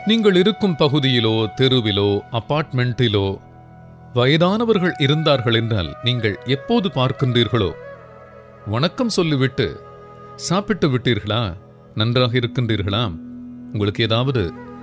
நீங்கள் இருக்கும் பகுதியிலோ தெருவிலோ அபார்ட்மெண்ட்டிலோ வயதானவர்கள் இருந்தார்கள் என்றால் நீங்கள் எப்போது பார்க்கின்றீர்களோ வணக்கம் சொல்லிவிட்டு சாப்பிட்டு விட்டீர்களா நன்றாக இருக்கின்றீர்களா உங்களுக்கு ஏதாவது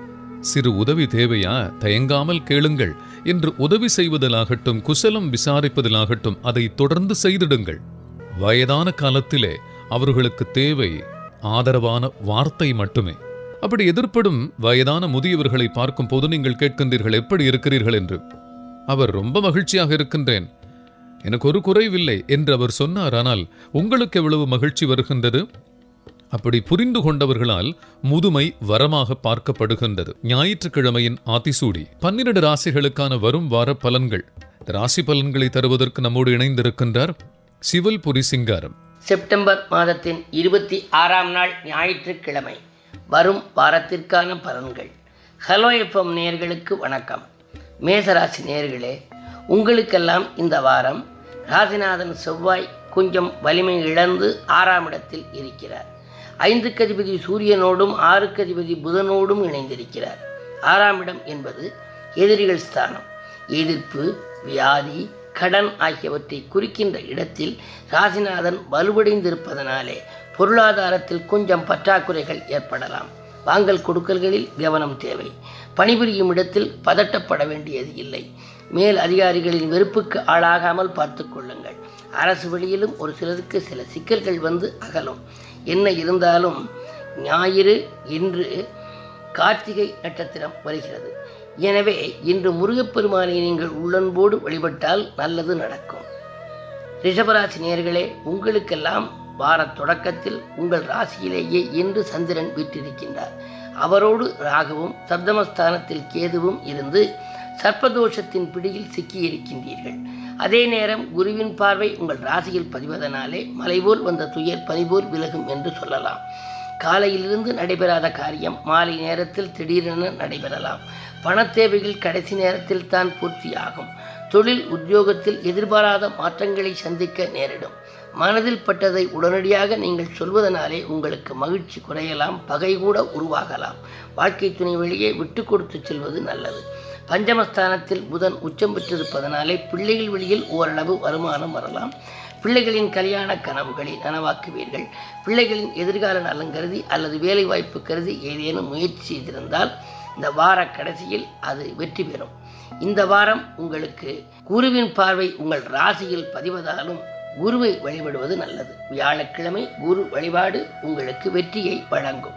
சிறு உதவி தேவையா தயங்காமல் கேளுங்கள் என்று உதவி செய்வதிலாகட்டும் குசலம் விசாரிப்பதிலாகட்டும் அதை தொடர்ந்து செய்திடுங்கள் வயதான காலத்திலே அவர்களுக்கு தேவை ஆதரவான வார்த்தை மட்டுமே அப்படி எதிர்ப்படும் வயதான முதியவர்களை பார்க்கும் போது நீங்கள் கேட்கின்றீர்கள் எப்படி இருக்கிறீர்கள் என்று அவர் ரொம்ப மகிழ்ச்சியாக இருக்கின்றேன் எனக்கு ஒரு குறைவில்லை என்று அவர் சொன்னார் ஆனால் உங்களுக்கு எவ்வளவு மகிழ்ச்சி வருகின்றது அப்படி புரிந்து கொண்டவர்களால் முதுமை வரமாக பார்க்கப்படுகின்றது ஞாயிற்றுக்கிழமையின் ஆத்திசூடி பன்னிரண்டு ராசிகளுக்கான வரும் வார பலன்கள் இந்த ராசி பலன்களை தருவதற்கு நம்மோடு இணைந்திருக்கின்றார் சிவல்புரி சிங்காரம் செப்டம்பர் மாதத்தின் இருபத்தி ஆறாம் நாள் ஞாயிற்றுக்கிழமை வரும் வாரத்திற்கான பலன்கள் ஹலோ எஃப்எம் நேயர்களுக்கு வணக்கம் மேசராசி நேயர்களே உங்களுக்கெல்லாம் இந்த வாரம் ராசிநாதன் செவ்வாய் கொஞ்சம் வலிமை இழந்து ஆறாம் இடத்தில் இருக்கிறார் ஐந்துக்கு அதிபதி சூரியனோடும் ஆறுக்கு அதிபதி புதனோடும் இணைந்திருக்கிறார் ஆறாம் இடம் என்பது எதிரிகள் ஸ்தானம் எதிர்ப்பு வியாதி கடன் ஆகியவற்றை குறிக்கின்ற இடத்தில் ராசிநாதன் வலுவடைந்திருப்பதனாலே பொருளாதாரத்தில் கொஞ்சம் பற்றாக்குறைகள் ஏற்படலாம் வாங்கல் கொடுக்கல்களில் கவனம் தேவை பணிபுரியும் இடத்தில் பதட்டப்பட வேண்டியது இல்லை மேல் அதிகாரிகளின் வெறுப்புக்கு ஆளாகாமல் பார்த்து கொள்ளுங்கள் அரசு வழியிலும் ஒரு சிலருக்கு சில சிக்கல்கள் வந்து அகலும் என்ன இருந்தாலும் ஞாயிறு இன்று கார்த்திகை நட்சத்திரம் வருகிறது எனவே இன்று முருகப்பெருமானை நீங்கள் உள்ளன்போடு வழிபட்டால் நல்லது நடக்கும் ரிஷபராசி நேர்களே உங்களுக்கெல்லாம் வார தொடக்கத்தில் உங்கள் ராசியிலேயே இன்று சந்திரன் வீற்றிருக்கின்றார் அவரோடு ராகுவும் சப்தமஸ்தானத்தில் கேதுவும் இருந்து சர்ப்பதோஷத்தின் பிடியில் சிக்கியிருக்கின்றீர்கள் அதே நேரம் குருவின் பார்வை உங்கள் ராசியில் பதிவதனாலே மலைபோல் வந்த துயர் பனிபோல் விலகும் என்று சொல்லலாம் காலையிலிருந்து நடைபெறாத காரியம் மாலை நேரத்தில் திடீரென நடைபெறலாம் பணத்தேவைகள் கடைசி நேரத்தில் தான் பூர்த்தியாகும் தொழில் உத்தியோகத்தில் எதிர்பாராத மாற்றங்களை சந்திக்க நேரிடும் மனதில் பட்டதை உடனடியாக நீங்கள் சொல்வதனாலே உங்களுக்கு மகிழ்ச்சி குறையலாம் பகை கூட உருவாகலாம் வாழ்க்கை துணை வழியே விட்டு கொடுத்து செல்வது நல்லது பஞ்சமஸ்தானத்தில் புதன் உச்சம் பெற்றிருப்பதனாலே பிள்ளைகள் வழியில் ஓரளவு வருமானம் வரலாம் பிள்ளைகளின் கல்யாண கனவுகளை நனவாக்குவீர்கள் பிள்ளைகளின் எதிர்கால நலன் கருதி அல்லது வேலைவாய்ப்பு கருதி ஏதேனும் முயற்சி செய்திருந்தால் இந்த வார கடைசியில் அது வெற்றி பெறும் இந்த வாரம் உங்களுக்கு குருவின் பார்வை உங்கள் ராசியில் பதிவதாலும் குருவை வழிபடுவது நல்லது வியாழக்கிழமை குரு வழிபாடு உங்களுக்கு வெற்றியை வழங்கும்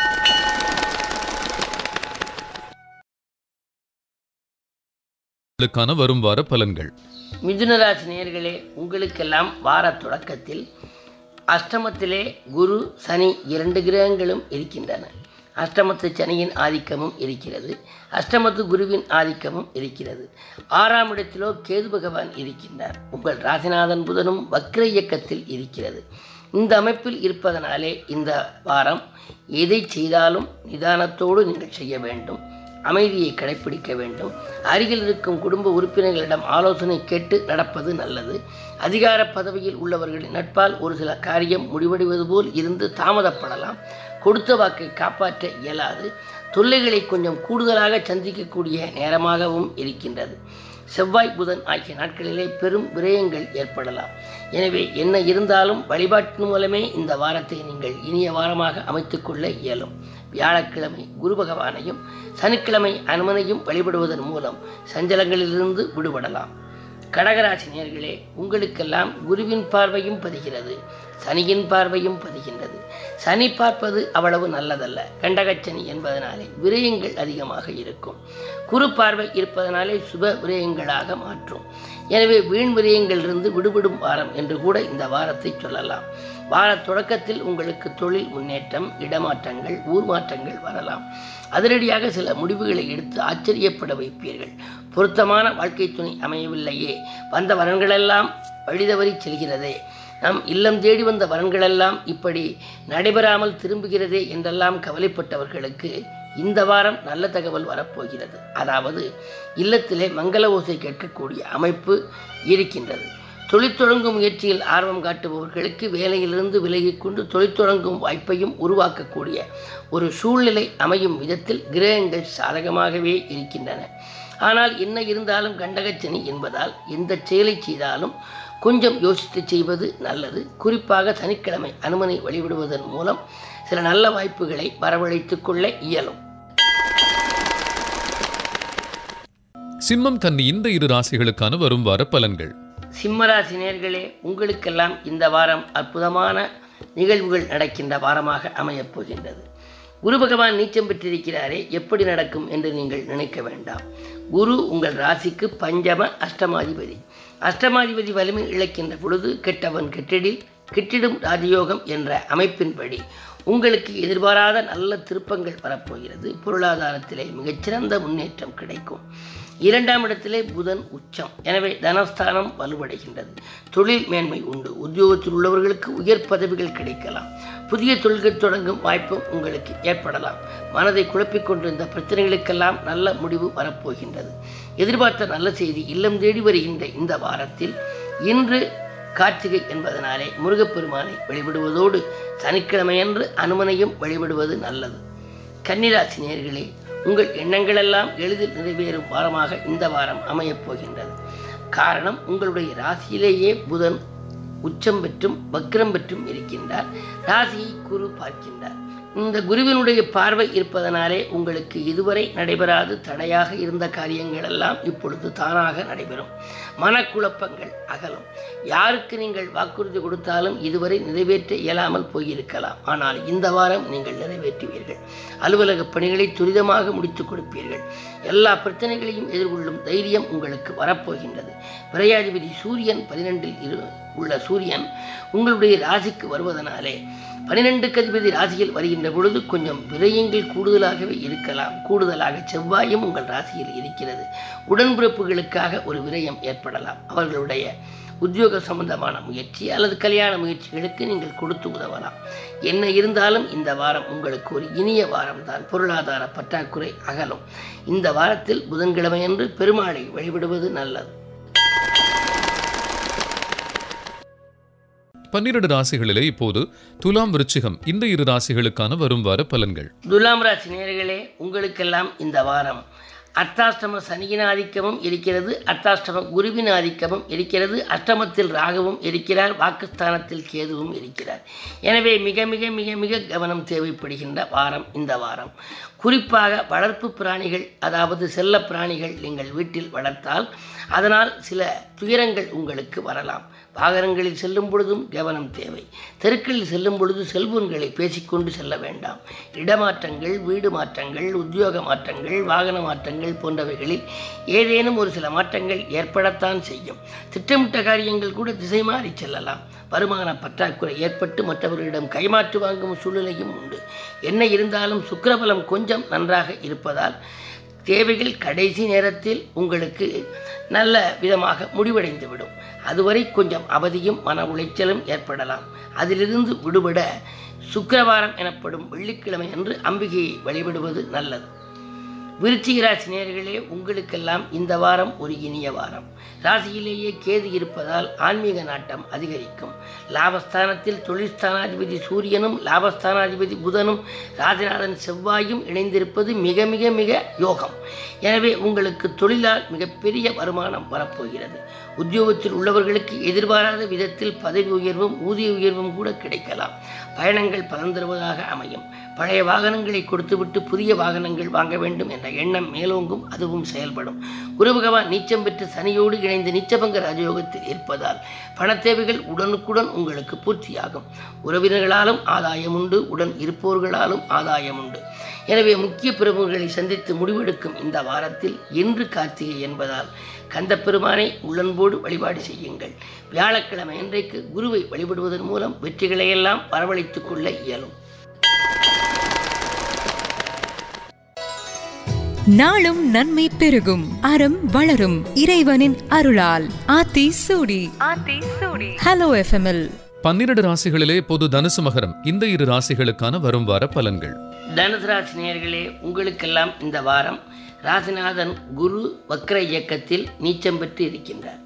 க்கான வரும் வார பலன்கள் மிதுனராசி நேயர்களே உங்களுக்கெல்லாம் வார தொடக்கத்தில் அஷ்டமத்திலே குரு சனி இரண்டு கிரகங்களும் இருக்கின்றன அஷ்டமத்து சனியின் ஆதிக்கமும் இருக்கிறது அஷ்டமத்து குருவின் ஆதிக்கமும் இருக்கிறது ஆறாம் இடத்திலோ கேது பகவான் இருக்கின்றார் உங்கள் ராசிநாதன் புதனும் வக்ர இயக்கத்தில் இருக்கிறது இந்த அமைப்பில் இருப்பதனாலே இந்த வாரம் எதை செய்தாலும் நிதானத்தோடு நீங்கள் செய்ய வேண்டும் அமைதியை கடைப்பிடிக்க வேண்டும் அருகில் இருக்கும் குடும்ப உறுப்பினர்களிடம் ஆலோசனை கேட்டு நடப்பது நல்லது அதிகார பதவியில் உள்ளவர்களின் நட்பால் ஒரு சில காரியம் முடிவடைவது போல் இருந்து தாமதப்படலாம் கொடுத்த வாக்கை காப்பாற்ற இயலாது தொல்லைகளை கொஞ்சம் கூடுதலாக சந்திக்கக்கூடிய நேரமாகவும் இருக்கின்றது செவ்வாய் புதன் ஆகிய நாட்களிலே பெரும் விரயங்கள் ஏற்படலாம் எனவே என்ன இருந்தாலும் வழிபாட்டின் மூலமே இந்த வாரத்தை நீங்கள் இனிய வாரமாக அமைத்துக்கொள்ள இயலும் வியாழக்கிழமை குரு பகவானையும் சனிக்கிழமை அனுமனையும் வழிபடுவதன் மூலம் சஞ்சலங்களிலிருந்து விடுபடலாம் கடகராசி நேர்களே உங்களுக்கெல்லாம் குருவின் பார்வையும் பதிகிறது சனியின் பார்வையும் பதிகின்றது சனி பார்ப்பது அவ்வளவு நல்லதல்ல கண்டகச்சனி என்பதனாலே விரயங்கள் அதிகமாக இருக்கும் குரு பார்வை இருப்பதனாலே சுப விரயங்களாக மாற்றும் எனவே வீண் விரயங்களிலிருந்து விடுபடும் வாரம் என்று கூட இந்த வாரத்தை சொல்லலாம் வார தொடக்கத்தில் உங்களுக்கு தொழில் முன்னேற்றம் இடமாற்றங்கள் ஊர் மாற்றங்கள் வரலாம் அதிரடியாக சில முடிவுகளை எடுத்து ஆச்சரியப்பட வைப்பீர்கள் பொருத்தமான வாழ்க்கை துணை அமையவில்லையே வந்த வரன்களெல்லாம் வழிதவறி செல்கிறதே நம் இல்லம் தேடி வந்த வரன்களெல்லாம் இப்படி நடைபெறாமல் திரும்புகிறதே என்றெல்லாம் கவலைப்பட்டவர்களுக்கு இந்த வாரம் நல்ல தகவல் வரப்போகிறது அதாவது இல்லத்திலே மங்கள ஓசை கேட்கக்கூடிய அமைப்பு இருக்கின்றது தொழில் தொடங்கும் முயற்சியில் ஆர்வம் காட்டுபவர்களுக்கு வேலையிலிருந்து விலகிக் கொண்டு தொழில் தொடங்கும் வாய்ப்பையும் உருவாக்கக்கூடிய ஒரு சூழ்நிலை அமையும் விதத்தில் கிரகங்கள் சாதகமாகவே இருக்கின்றன ஆனால் என்ன இருந்தாலும் கண்டகச்சனி என்பதால் எந்த செயலை செய்தாலும் கொஞ்சம் யோசித்து செய்வது நல்லது குறிப்பாக சனிக்கிழமை அனுமனை வழிவிடுவதன் மூலம் சில நல்ல வாய்ப்புகளை வரவழைத்துக் கொள்ள இயலும் சிம்மம் கன்னி இந்த இரு ராசிகளுக்கான வரும் வார பலன்கள் சிம்மராசி நேர்களே உங்களுக்கெல்லாம் இந்த வாரம் அற்புதமான நிகழ்வுகள் நடக்கின்ற வாரமாக அமையப் போகின்றது குரு பகவான் நீச்சம் பெற்றிருக்கிறாரே எப்படி நடக்கும் என்று நீங்கள் நினைக்க வேண்டாம் குரு உங்கள் ராசிக்கு பஞ்சம அஷ்டமாதிபதி அஷ்டமாதிபதி வலிமை இழக்கின்ற பொழுது கெட்டவன் கெட்டிடில் கிட்டிடும் ராஜயோகம் என்ற அமைப்பின்படி உங்களுக்கு எதிர்பாராத நல்ல திருப்பங்கள் வரப்போகிறது பொருளாதாரத்திலே மிகச்சிறந்த முன்னேற்றம் கிடைக்கும் இரண்டாம் இடத்திலே புதன் உச்சம் எனவே தனஸ்தானம் வலுவடைகின்றது தொழில் மேன்மை உண்டு உத்தியோகத்தில் உள்ளவர்களுக்கு உயர் பதவிகள் கிடைக்கலாம் புதிய தொழில்கள் தொடங்கும் வாய்ப்பும் உங்களுக்கு ஏற்படலாம் மனதை குழப்பிக் கொண்டிருந்த பிரச்சனைகளுக்கெல்லாம் நல்ல முடிவு வரப்போகின்றது எதிர்பார்த்த நல்ல செய்தி இல்லம் தேடி வருகின்ற இந்த வாரத்தில் இன்று கார்த்திகை என்பதனாலே முருகப்பெருமானை வழிபடுவதோடு சனிக்கிழமையன்று அனுமனையும் வழிபடுவது நல்லது கன்னிராசி நேர்களே உங்கள் எண்ணங்களெல்லாம் எளிதில் நிறைவேறும் வாரமாக இந்த வாரம் அமையப் போகின்றது காரணம் உங்களுடைய ராசியிலேயே புதன் உச்சம் பெற்றும் வக்ரம் பெற்றும் இருக்கின்றார் ராசியை குரு பார்க்கின்றார் இந்த குருவினுடைய பார்வை இருப்பதனாலே உங்களுக்கு இதுவரை நடைபெறாது தடையாக இருந்த காரியங்கள் எல்லாம் இப்பொழுது தானாக நடைபெறும் மனக்குழப்பங்கள் அகலும் யாருக்கு நீங்கள் வாக்குறுதி கொடுத்தாலும் இதுவரை நிறைவேற்ற இயலாமல் போயிருக்கலாம் ஆனால் இந்த வாரம் நீங்கள் நிறைவேற்றுவீர்கள் அலுவலக பணிகளை துரிதமாக முடித்துக் கொடுப்பீர்கள் எல்லா பிரச்சனைகளையும் எதிர்கொள்ளும் தைரியம் உங்களுக்கு வரப்போகின்றது விரையாதிபதி சூரியன் பதினெண்டில் இரு உள்ள சூரியன் உங்களுடைய ராசிக்கு வருவதனாலே பனிரெண்டு கதிபதி ராசியில் வருகின்ற பொழுது கொஞ்சம் விரயங்கள் கூடுதலாகவே இருக்கலாம் கூடுதலாக செவ்வாயும் உங்கள் ராசியில் இருக்கிறது உடன்பிறப்புகளுக்காக ஒரு விரயம் ஏற்படலாம் அவர்களுடைய உத்தியோக சம்பந்தமான முயற்சி அல்லது கல்யாண முயற்சிகளுக்கு நீங்கள் கொடுத்து உதவலாம் என்ன இருந்தாலும் இந்த வாரம் உங்களுக்கு ஒரு இனிய வாரம் தான் பொருளாதார பற்றாக்குறை அகலும் இந்த வாரத்தில் புதன்கிழமையன்று பெருமாளை வழிபடுவது நல்லது பன்னிரண்டு ராசிகளிலே இப்போது துலாம் விருச்சிகம் இந்த இரு ராசிகளுக்கான வரும் வார பலன்கள் துலாம் ராசி நேயர்களே உங்களுக்கெல்லாம் இந்த வாரம் அர்த்தாஷ்டம சனியின் ஆதிக்கமும் இருக்கிறது அர்த்தாஷ்டம குருவின் ஆதிக்கமும் இருக்கிறது அஷ்டமத்தில் ராகுவும் இருக்கிறார் வாக்குஸ்தானத்தில் கேதுவும் இருக்கிறார் எனவே மிக மிக மிக மிக கவனம் தேவைப்படுகின்ற வாரம் இந்த வாரம் குறிப்பாக வளர்ப்பு பிராணிகள் அதாவது செல்ல பிராணிகள் நீங்கள் வீட்டில் வளர்த்தால் அதனால் சில துயரங்கள் உங்களுக்கு வரலாம் வாகனங்களில் செல்லும் பொழுதும் கவனம் தேவை தெருக்களில் செல்லும் பொழுது செல்போன்களை பேசிக்கொண்டு செல்ல வேண்டாம் இடமாற்றங்கள் வீடு மாற்றங்கள் உத்தியோக மாற்றங்கள் வாகன மாற்றங்கள் போன்றவைகளில் ஏதேனும் ஒரு சில மாற்றங்கள் ஏற்படத்தான் செய்யும் திட்டமிட்ட காரியங்கள் கூட திசை மாறி செல்லலாம் வருமான பற்றாக்குறை ஏற்பட்டு மற்றவர்களிடம் கைமாற்று வாங்கும் சூழ்நிலையும் உண்டு என்ன இருந்தாலும் சுக்கிரபலம் கொஞ்சம் நன்றாக இருப்பதால் தேவைகள் கடைசி நேரத்தில் உங்களுக்கு நல்ல விதமாக முடிவடைந்துவிடும் அதுவரை கொஞ்சம் அவதியும் மன உளைச்சலும் ஏற்படலாம் அதிலிருந்து விடுபட சுக்கிரவாரம் எனப்படும் வெள்ளிக்கிழமை அன்று அம்பிகையை வழிபடுவது நல்லது விருச்சிக ராசி நேயர்களே உங்களுக்கெல்லாம் இந்த வாரம் ஒரு இனிய வாரம் ராசியிலேயே கேது இருப்பதால் ஆன்மீக நாட்டம் அதிகரிக்கும் லாபஸ்தானத்தில் தொழில்ஸ்தானாதிபதி சூரியனும் லாபஸ்தானாதிபதி புதனும் ராஜநாதன் செவ்வாயும் இணைந்திருப்பது மிக மிக மிக யோகம் எனவே உங்களுக்கு தொழிலால் மிகப்பெரிய வருமானம் வரப்போகிறது உத்தியோகத்தில் உள்ளவர்களுக்கு எதிர்பாராத விதத்தில் பதவி உயர்வும் ஊதிய உயர்வும் கூட கிடைக்கலாம் பயணங்கள் பலன் தருவதாக அமையும் பழைய வாகனங்களை கொடுத்துவிட்டு புதிய வாகனங்கள் வாங்க வேண்டும் என்ற எண்ணம் மேலோங்கும் அதுவும் செயல்படும் குரு பகவான் நீச்சம் பெற்று சனியோடு இணைந்து நீச்சபங்க ராஜயோகத்தில் இருப்பதால் பணத்தேவைகள் உடனுக்குடன் உங்களுக்கு பூர்த்தியாகும் உறவினர்களாலும் ஆதாயம் உண்டு உடன் இருப்பவர்களாலும் ஆதாயம் உண்டு எனவே முக்கிய பிரமுகர்களை சந்தித்து முடிவெடுக்கும் இந்த வாரத்தில் இன்று கார்த்திகை என்பதால் கந்தப்பெருமானை உள்ளன்போடு வழிபாடு செய்யுங்கள் வியாழக்கிழமை இன்றைக்கு குருவை வழிபடுவதன் மூலம் வெற்றிகளையெல்லாம் வரவழைத்துக் கொள்ள இயலும் நாளும் நன்மை பெருகும் அறம் வளரும் இறைவனின் அருளால் ஆத்தி சூடி ஆத்தி சூடி ஹலோ எஃப்எம்எல் பன்னிரண்டு ராசிகளிலே பொது தனுசு மகரம் இந்த இரு ராசிகளுக்கான வரும் வார பலன்கள் தனுசு ராசி நேயர்களே உங்களுக்கெல்லாம் இந்த வாரம் ராசிநாதன் குரு வக்ர இயக்கத்தில் நீச்சம் பெற்று இருக்கின்றார்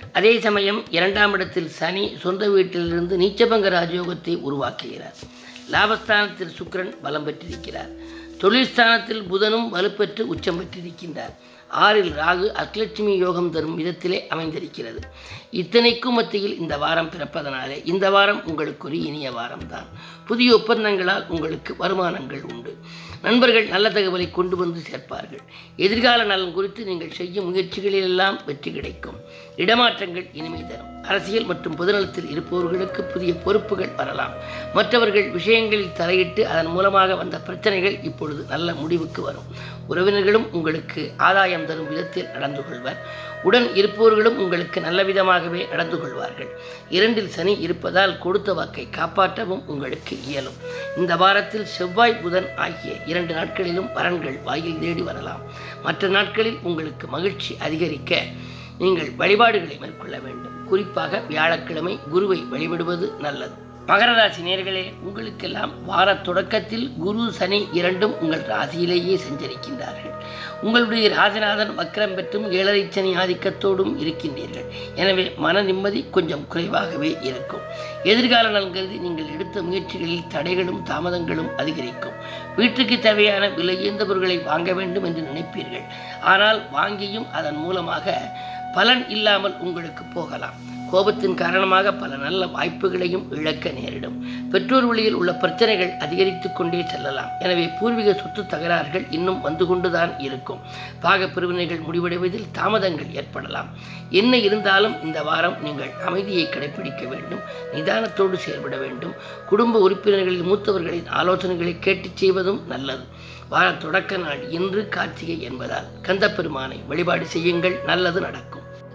அதே சமயம் இரண்டாம் இடத்தில் சனி சொந்த வீட்டிலிருந்து நீச்சபங்க ராஜயோகத்தை உருவாக்குகிறார் லாபஸ்தானத்தில் சுக்கிரன் பலம் பெற்றிருக்கிறார் தொழில்ஸ்தானத்தில் புதனும் வலுப்பெற்று உச்சம் பெற்றிருக்கின்றார் ஆறில் ராகு அஷ்லட்சுமி யோகம் தரும் விதத்திலே அமைந்திருக்கிறது இத்தனைக்கும் மத்தியில் இந்த வாரம் பிறப்பதனாலே இந்த வாரம் உங்களுக்கு ஒரு இனிய வாரம்தான் புதிய ஒப்பந்தங்களால் உங்களுக்கு வருமானங்கள் உண்டு நண்பர்கள் நல்ல தகவலை கொண்டு வந்து சேர்ப்பார்கள் எதிர்கால நலன் குறித்து நீங்கள் செய்யும் முயற்சிகளிலெல்லாம் வெற்றி கிடைக்கும் இடமாற்றங்கள் இனிமை தரும் அரசியல் மற்றும் பொதுநலத்தில் இருப்பவர்களுக்கு புதிய பொறுப்புகள் வரலாம் மற்றவர்கள் விஷயங்களில் தலையிட்டு அதன் மூலமாக வந்த பிரச்சனைகள் இப்பொழுது நல்ல முடிவுக்கு வரும் உறவினர்களும் உங்களுக்கு ஆதாயம் தரும் விதத்தில் நடந்து கொள்வர் உடன் இருப்பவர்களும் உங்களுக்கு நல்ல விதமாகவே நடந்து கொள்வார்கள் இரண்டில் சனி இருப்பதால் கொடுத்த வாக்கை காப்பாற்றவும் உங்களுக்கு இயலும் இந்த வாரத்தில் செவ்வாய் புதன் ஆகிய இரண்டு நாட்களிலும் பலன்கள் வாயில் தேடி வரலாம் மற்ற நாட்களில் உங்களுக்கு மகிழ்ச்சி அதிகரிக்க நீங்கள் வழிபாடுகளை மேற்கொள்ள வேண்டும் குறிப்பாக வியாழக்கிழமை குருவை வழிபடுவது நல்லது மகர ராசி நேர்களே உங்களுக்கெல்லாம் வார தொடக்கத்தில் குரு சனி இரண்டும் உங்கள் ராசியிலேயே சஞ்சரிக்கின்றார்கள் உங்களுடைய ராஜநாதன் வக்கரம் பெற்றும் ஏழரை சனி ஆதிக்கத்தோடும் இருக்கின்றீர்கள் எனவே மன நிம்மதி கொஞ்சம் குறைவாகவே இருக்கும் எதிர்கால நலன் கருதி நீங்கள் எடுத்த முயற்சிகளில் தடைகளும் தாமதங்களும் அதிகரிக்கும் வீட்டுக்கு தேவையான விலையுயர்ந்த பொருட்களை வாங்க வேண்டும் என்று நினைப்பீர்கள் ஆனால் வாங்கியும் அதன் மூலமாக பலன் இல்லாமல் உங்களுக்கு போகலாம் கோபத்தின் காரணமாக பல நல்ல வாய்ப்புகளையும் இழக்க நேரிடும் பெற்றோர் வழியில் உள்ள பிரச்சனைகள் அதிகரித்துக் கொண்டே செல்லலாம் எனவே பூர்வீக சொத்து தகராறுகள் இன்னும் வந்து கொண்டுதான் இருக்கும் பாக பிரிவினைகள் முடிவடைவதில் தாமதங்கள் ஏற்படலாம் என்ன இருந்தாலும் இந்த வாரம் நீங்கள் அமைதியை கடைபிடிக்க வேண்டும் நிதானத்தோடு செயல்பட வேண்டும் குடும்ப உறுப்பினர்களில் மூத்தவர்களின் ஆலோசனைகளை கேட்டுச் செய்வதும் நல்லது வார தொடக்க நாள் இன்று கார்த்திகை என்பதால் கந்தப்பெருமானை வழிபாடு செய்யுங்கள் நல்லது நடக்கும்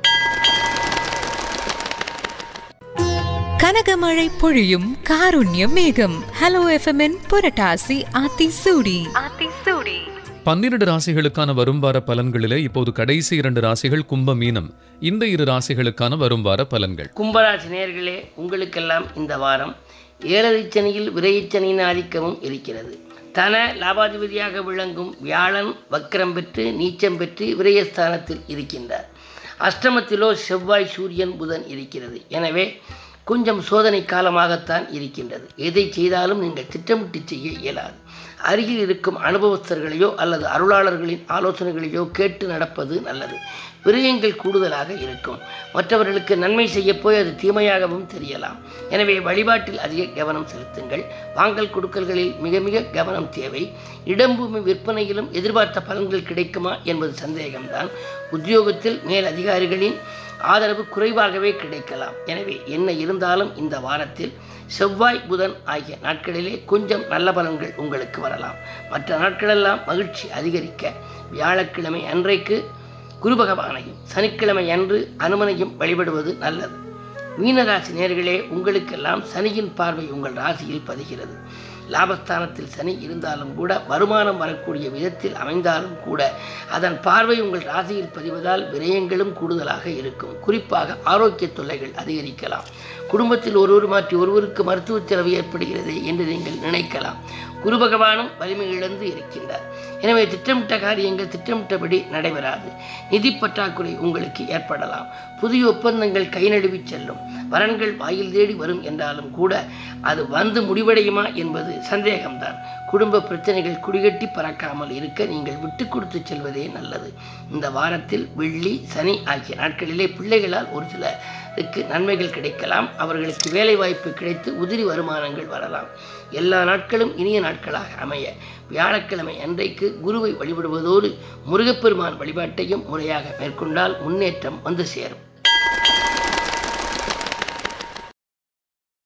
கனகமழை பொழியும் காருண்ய மேகம் ஹலோ எஃப்எம்என் புரட்டாசி ஆத்தி சூடி ஆத்தி சூடி பன்னிரண்டு ராசிகளுக்கான வரும்வார பலன்களிலே இப்போது கடைசி இரண்டு ராசிகள் கும்ப மீனம் இந்த இரு ராசிகளுக்கான வரும்வார பலன்கள் கும்பராசி நேர்களே உங்களுக்கெல்லாம் இந்த வாரம் ஏழரை சனியில் விரைச்சனியின் ஆதிக்கமும் இருக்கிறது தன லாபாதிபதியாக விளங்கும் வியாழன் வக்கரம் பெற்று நீச்சம் பெற்று விரயஸ்தானத்தில் இருக்கின்றார் அஷ்டமத்திலோ செவ்வாய் சூரியன் புதன் இருக்கிறது எனவே கொஞ்சம் சோதனை காலமாகத்தான் இருக்கின்றது எதை செய்தாலும் நீங்கள் திட்டமிட்டு செய்ய இயலாது அருகில் இருக்கும் அனுபவஸ்தர்களையோ அல்லது அருளாளர்களின் ஆலோசனைகளையோ கேட்டு நடப்பது நல்லது விரயங்கள் கூடுதலாக இருக்கும் மற்றவர்களுக்கு நன்மை செய்ய போய் அது தீமையாகவும் தெரியலாம் எனவே வழிபாட்டில் அதிக கவனம் செலுத்துங்கள் வாங்கல் கொடுக்கல்களில் மிக மிக கவனம் தேவை இடம்பூமி விற்பனையிலும் எதிர்பார்த்த பலன்கள் கிடைக்குமா என்பது சந்தேகம்தான் உத்தியோகத்தில் மேல் அதிகாரிகளின் ஆதரவு குறைவாகவே கிடைக்கலாம் எனவே என்ன இருந்தாலும் இந்த வாரத்தில் செவ்வாய் புதன் ஆகிய நாட்களிலே கொஞ்சம் நல்ல பலன்கள் உங்களுக்கு வரலாம் மற்ற நாட்களெல்லாம் மகிழ்ச்சி அதிகரிக்க வியாழக்கிழமை அன்றைக்கு குரு பகவானையும் சனிக்கிழமை அன்று அனுமனையும் வழிபடுவது நல்லது மீனராசி நேர்களே உங்களுக்கெல்லாம் சனியின் பார்வை உங்கள் ராசியில் பதிகிறது லாபஸ்தானத்தில் சனி இருந்தாலும் கூட வருமானம் வரக்கூடிய விதத்தில் அமைந்தாலும் கூட அதன் பார்வை உங்கள் ராசியில் பதிவதால் விரயங்களும் கூடுதலாக இருக்கும் குறிப்பாக ஆரோக்கிய தொல்லைகள் அதிகரிக்கலாம் குடும்பத்தில் ஒருவர் மாற்றி ஒருவருக்கு மருத்துவ செலவு ஏற்படுகிறது என்று நீங்கள் நினைக்கலாம் குரு பகவானும் வலிமை இழந்து இருக்கின்றார் எனவே திட்டமிட்ட காரியங்கள் திட்டமிட்டபடி நடைபெறாது நிதி பற்றாக்குறை உங்களுக்கு ஏற்படலாம் புதிய ஒப்பந்தங்கள் கை நழுவி செல்லும் வரன்கள் வாயில் தேடி வரும் என்றாலும் கூட அது வந்து முடிவடையுமா என்பது சந்தேகம்தான் குடும்ப பிரச்சனைகள் குடிகட்டி பறக்காமல் இருக்க நீங்கள் விட்டு கொடுத்து செல்வதே நல்லது இந்த வாரத்தில் வெள்ளி சனி ஆகிய நாட்களிலே பிள்ளைகளால் ஒரு சிலருக்கு நன்மைகள் கிடைக்கலாம் அவர்களுக்கு வேலை வாய்ப்பு கிடைத்து உதிரி வருமானங்கள் வரலாம் எல்லா நாட்களும் இனிய நாட்களாக அமைய வியாழக்கிழமை அன்றைக்கு குருவை வழிபடுவதோடு முருகப்பெருமான் வழிபாட்டையும் முறையாக மேற்கொண்டால் முன்னேற்றம் வந்து சேரும்